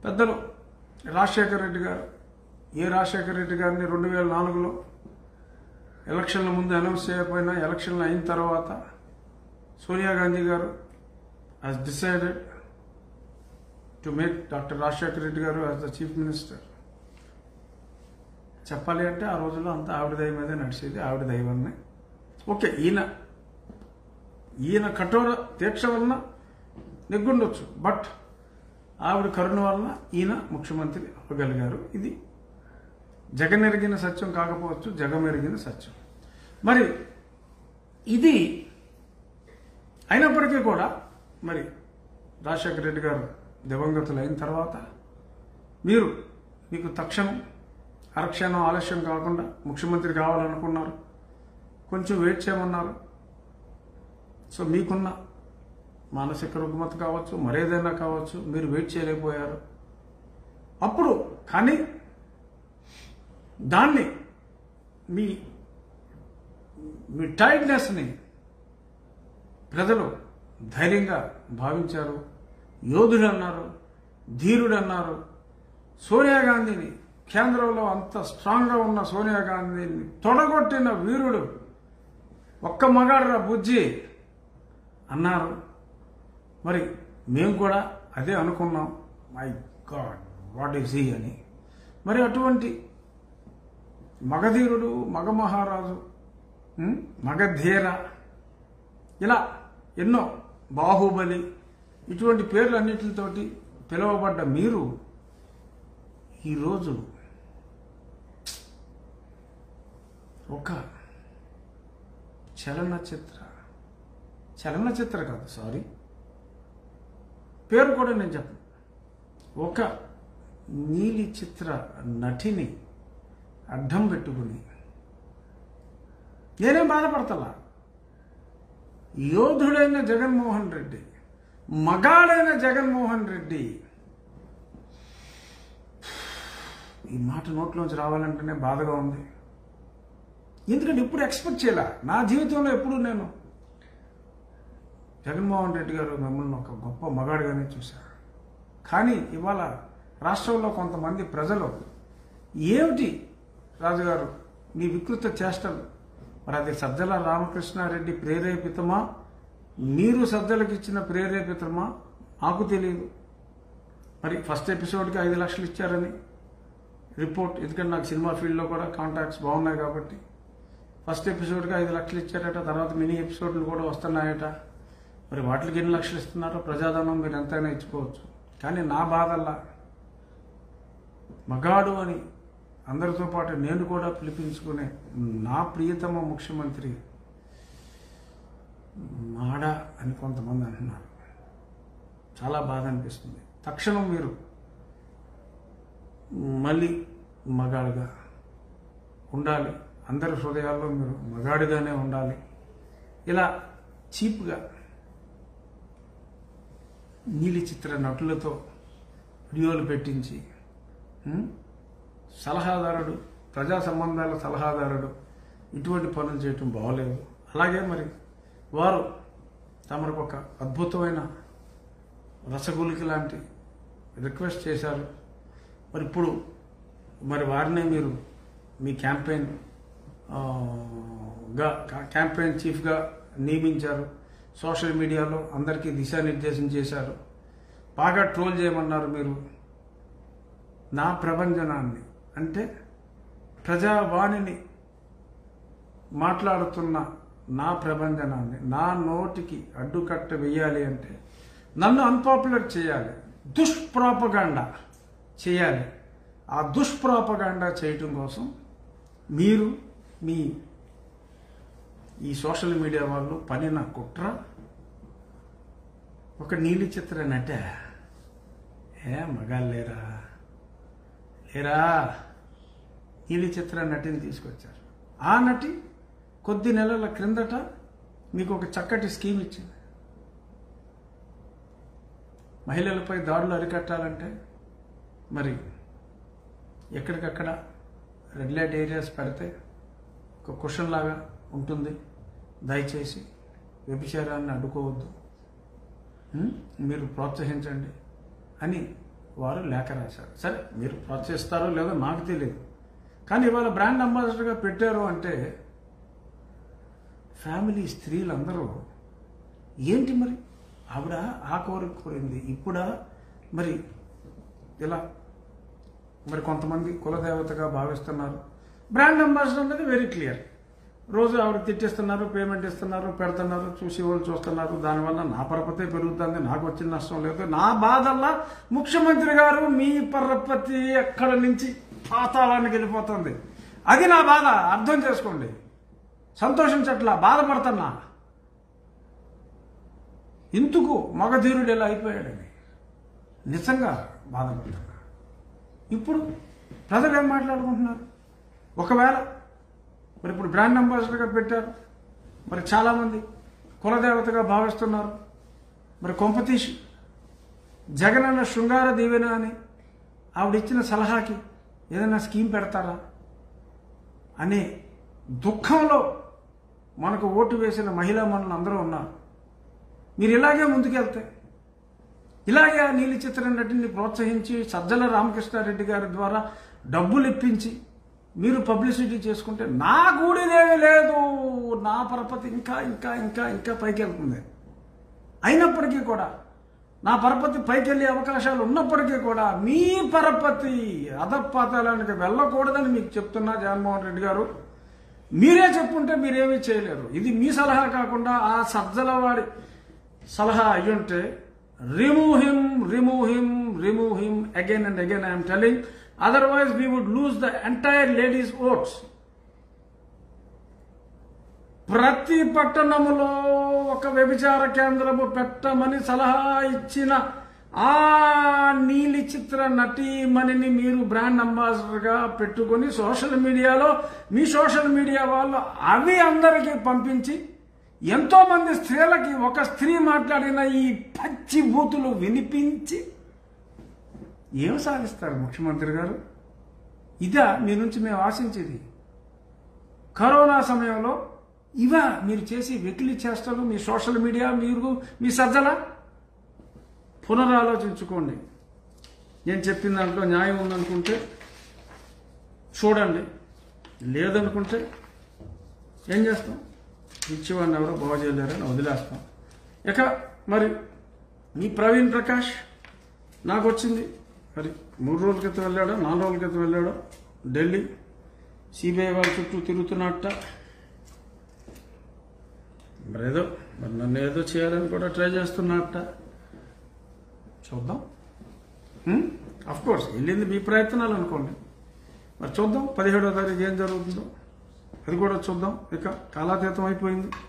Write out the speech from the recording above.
పెద్దలు రాజశేఖర రెడ్డి గారు ఏ రాజశేఖర రెడ్డి గారిని రెండు వేల నాలుగులో ఎలక్షన్ల ముందు అనౌన్స్ చేయకపోయినా ఎలక్షన్లు అయిన తర్వాత Sonia Gandhi garu has decided to make doctor Rajasekhara Reddy garu as the chief minister చెప్పాలి అంటే ఆ రోజుల్లో అంతా ఆవిడ దయ మీదే నడిచేది ఆవిడ దయ వల్లనే ఓకే ఈయన ఈయన కఠోర దీక్ష వలన నెగ్గుండొచ్చు బట్ ఆవిడ కరుణ వలన ఈయన ముఖ్యమంత్రి అవ్వగలిగారు ఇది జగమెరిగిన సత్యం కాకపోవచ్చు జగమెరిగిన సత్యం మరి ఇది అయినప్పటికీ కూడా మరి రాజశేఖర రెడ్డి గారు దివంగతులు అయిన తర్వాత మీరు మీకు తక్షణం అరక్షణం ఆలస్యం కాకుండా ముఖ్యమంత్రి కావాలనుకున్నారు కొంచెం వెయిట్ చేయమన్నారు సో మీకున్న మానసిక రుగ్మత కావచ్చు మరేదైనా కావచ్చు మీరు వెయిట్ చేయలేకపోయారు అప్పుడు కానీ దాన్ని మీ మీ టైర్డ్నెస్ని ప్రజలు ధైర్యంగా భావించారు యోధుడు అన్నారు ధీరుడు అన్నారు సోనియా గాంధీని కేంద్రంలో అంత స్ట్రాంగ్గా ఉన్న సోనియా గాంధీని తొడగొట్టిన వీరుడు ఒక్క మగాడ్రా బుజ్జి అన్నారు మరి మేము కూడా అదే అనుకున్నాం my god what is he అని మరి అటువంటి మగధీరుడు మగ మహారాజు ఉం? మగధీర ఇలా ఎన్నో బాహుబలి ఇటువంటి పేర్లన్నిటితోటి పిలువబడ్డ మీరు ఈరోజు ఒక చలనచిత్ర చలనచిత్ర కాదు సారీ పేరు కూడా నేను చెప్పను ఒక నీలి చిత్ర నటిని అడ్డం పెట్టుకుని నేనేం బాధపడతలా యోధుడైన జగన్మోహన్ రెడ్డి మగాడైన జగన్మోహన్ రెడ్డి ఈ మాట నోట్లోంచి రావాలంటేనే బాధగా ఉంది ఎందుకంటే ఇప్పుడు ఎక్స్పెక్ట్ చేయలే నా జీవితంలో ఎప్పుడు నేను జగన్మోహన్ రెడ్డి గారు మిమ్మల్ని ఒక గొప్ప మగాడిగానే చూశారు కానీ ఇవాళ రాష్ట్రంలో కొంతమంది ప్రజలు ఏమిటి రాజుగారు మీ వికృత చేష్టలు మరి అది సజ్జల రామకృష్ణారెడ్డి ప్రేరేపితమా మీరు సజ్జలకు ఇచ్చిన ప్రేరేపితమా నాకు తెలియదు మరి ఫస్ట్ ఎపిసోడ్కి ఐదు లక్షలు ఇచ్చారని రిపోర్ట్ ఎందుకంటే నాకు సినిమా ఫీల్డ్లో కూడా కాంటాక్ట్స్ బాగున్నాయి కాబట్టి ఫస్ట్ ఎపిసోడ్కి ఐదు లక్షలు ఇచ్చారట తర్వాత మినీ ఎపిసోడ్లు కూడా వస్తున్నాయట మరి వాటికి ఎన్ని లక్షలు ఇస్తున్నారో ప్రజాధనం మీరు ఎంతైనా ఇచ్చుకోవచ్చు కానీ నా బాధల్లా మగాడు అని అందరితో పాటు నేను కూడా పిలిపించుకునే నా ప్రియతమ ముఖ్యమంత్రి మాడ అని కొంతమంది అంటున్నారు చాలా బాధ అనిపిస్తుంది తక్షణం మీరు మళ్ళీ మగాడుగా ఉండాలి అందరి హృదయాల్లో మీరు మగాడిగానే ఉండాలి ఇలా చీప్గా నీలి చిత్ర నటులతో వీడియోలు పెట్టించి ఉం? సలహాదారుడు ప్రజా సంబంధాల సలహాదారుడు ఇటువంటి పనులు చేయటం బాగలేదు అలాగే మరి వారు తమకు ఒక అద్భుతమైన రసగులికి లాంటి రిక్వెస్ట్ చేశారు మరి ఇప్పుడు మరి వారినే మీరు మీ క్యాంపెయిన్ ఆ, గా క్యాంపెయిన్ చీఫ్గా నియమించారు సోషల్ మీడియాలో అందరికీ దిశానిర్దేశం చేశారు బాగా ట్రోల్ చేయమన్నారు మీరు నా ప్రభంజనాన్ని అంటే ప్రజావాణిని మాట్లాడుతున్న నా ప్రభంజనాన్ని నా నోటికి అడ్డుకట్ట వేయాలి అంటే నన్ను అన్పాపులర్ చేయాలి దుష్ప్రాపగాండా చేయాలి ఆ దుష్ప్రాపగాండా చేయటం కోసం మీరు మీ ఈ సోషల్ మీడియా వాళ్ళు పనిన కుట్ర ఒక నీలి చిత్ర నట ఏ మగాళ్ళు లేరా లేరా నీలి చిత్ర నటిని తీసుకొచ్చారు ఆ నటి కొద్ది నెలల క్రిందట మీకు ఒక చక్కటి స్కీమ్ ఇచ్చింది మహిళలపై దాడులు అరికట్టాలంటే మరి ఎక్కడికక్కడ రెడ్ లైట్ ఏరియాస్ పెడితే ఒక క్వశ్చన్ లాగా ఉంటుంది దయచేసి వ్యభిచారాన్ని అడ్డుకోవద్దు ఉం? మీరు ప్రోత్సహించండి అని వారు లేఖ రాశారు సరే మీరు ప్రోత్సహిస్తారో లేదో నాకు తెలియదు కానీ ఇవాళ బ్రాండ్ అంబాసిడర్గా పెట్టారు అంటే ఫ్యామిలీ స్త్రీలందరూ ఏంటి మరి ఆవిడ ఆ కోరిక కోరింది ఇప్పుడా మరి ఇలా మరి కొంతమంది కులదేవతగా భావిస్తున్నారు బ్రాండ్ అంబాసిడర్ అనేది వెరీ క్లియర్ రోజు ఆవిడ తిట్టిస్తున్నారు పేమెంట్ ఇస్తున్నారు పెడుతున్నారు చూసి వాళ్ళు చూస్తున్నారు దానివల్ల నా పరపతే పెరుగుతుంది నాకు వచ్చిన నష్టం లేదు నా బాధల్లా ముఖ్యమంత్రి గారు మీ పరపతి ఎక్కడ నుంచి పాతాళానికి వెళ్ళిపోతుంది అది నా బాధ అర్థం చేసుకోండి సంతోషించట్లా బాధపడుతున్నా ఇందుకు మగధీరుడు ఎలా అయిపోయాడని నిజంగా బాధపడుతున్నా ఇప్పుడు ప్రజలు ఏం మాట్లాడుకుంటున్నారు ఒకవేళ మరి ఇప్పుడు బ్రాండ్ అంబాసిడర్గా పెట్టారు మరి చాలామంది కులదేవతగా భావిస్తున్నారు మరి కొంపతీసి జగనన్న శృంగార దీవెన అని ఆవిడిచ్చిన సలహాకి ఏదైనా స్కీమ్ పెడతారా అనే దుఃఖంలో మనకు ఓటు వేసిన మహిళా మనులు అందరూ ఉన్నారు మీరు ఇలాగే ముందుకెళ్తే ఇలాగే ఆ నీలి చిత్ర నటిని ప్రోత్సహించి సజ్జల రామకృష్ణారెడ్డి గారి ద్వారా డబ్బులు ఇప్పించి మీరు పబ్లిసిటీ చేసుకుంటే నా గూడిదేమీ లేదు నా పరపతి ఇంకా ఇంకా ఇంకా ఇంకా పైకి వెళ్తుంది అయినప్పటికీ కూడా నా పరపతి పైకి వెళ్ళే అవకాశాలు ఉన్నప్పటికీ కూడా మీ పరపతి అధపాతాలానికి వెళ్ళకూడదని మీకు చెప్తున్నా జగన్మోహన్ రెడ్డి గారు మీరే చెప్పుంటే మీరేమీ చేయలేరు ఇది మీ సలహా కాకుండా ఆ సజ్జలవాడి సలహా అయ్యుంటే remove him remove him remove him again and again I'm telling otherwise we would lose the entire ladies votes ప్రతి పట్టణములో ఒక వ్యభిచార కేంద్రము పెట్టమని సలహా ఇచ్చిన ఆ నీలి చిత్ర నటీమణిని మీరు బ్రాండ్ అంబాసిడర్గా పెట్టుకొని సోషల్ మీడియాలో మీ సోషల్ మీడియా వాళ్ళు అవి అందరికీ పంపించి ఎంతో మంది స్త్రీలకి ఒక స్త్రీ మాట్లాడిన ఈ పచ్చి బూతులు వినిపించి ఏం సాధిస్తారు ముఖ్యమంత్రి గారు ఇదా మీ నుంచి మేము ఆశించేది కరోనా సమయంలో ఇవా మీరు చేసి వెకిలి చేస్తారు మీ సోషల్ మీడియా మీరు మీ సజ్జల పునరాలోచించుకోండి నేను చెప్పిన దాంట్లో న్యాయం ఉందనుకుంటే చూడండి లేదనుకుంటే ఏం చేస్తాం ఇచ్చేవాడిని ఎవరో బాగు చేయలేరని వదిలేస్తాం ఇక మరి మీ ప్రవీణ్ ప్రకాష్ నాకు వచ్చింది మరి మూడు రోజుల క్రితం వెళ్ళాడో నాలుగు రోజుల క్రితం వెళ్ళాడో ఢిల్లీ సిబిఐ వాళ్ళ చుట్టూ తిరుగుతున్నట్ట మరి ఏదో మరి నన్ను ఏదో చేయాలని కూడా ట్రై చేస్తున్నట్ట చూద్దాం అఫ్ కోర్స్ వెళ్ళింది మీ ప్రయత్నాలు అనుకోండి మరి చూద్దాం పదిహేడో తారీఖు ఏం జరుగుతుందో అది కూడా చూద్దాం ఇక కాలాతీతం అయిపోయింది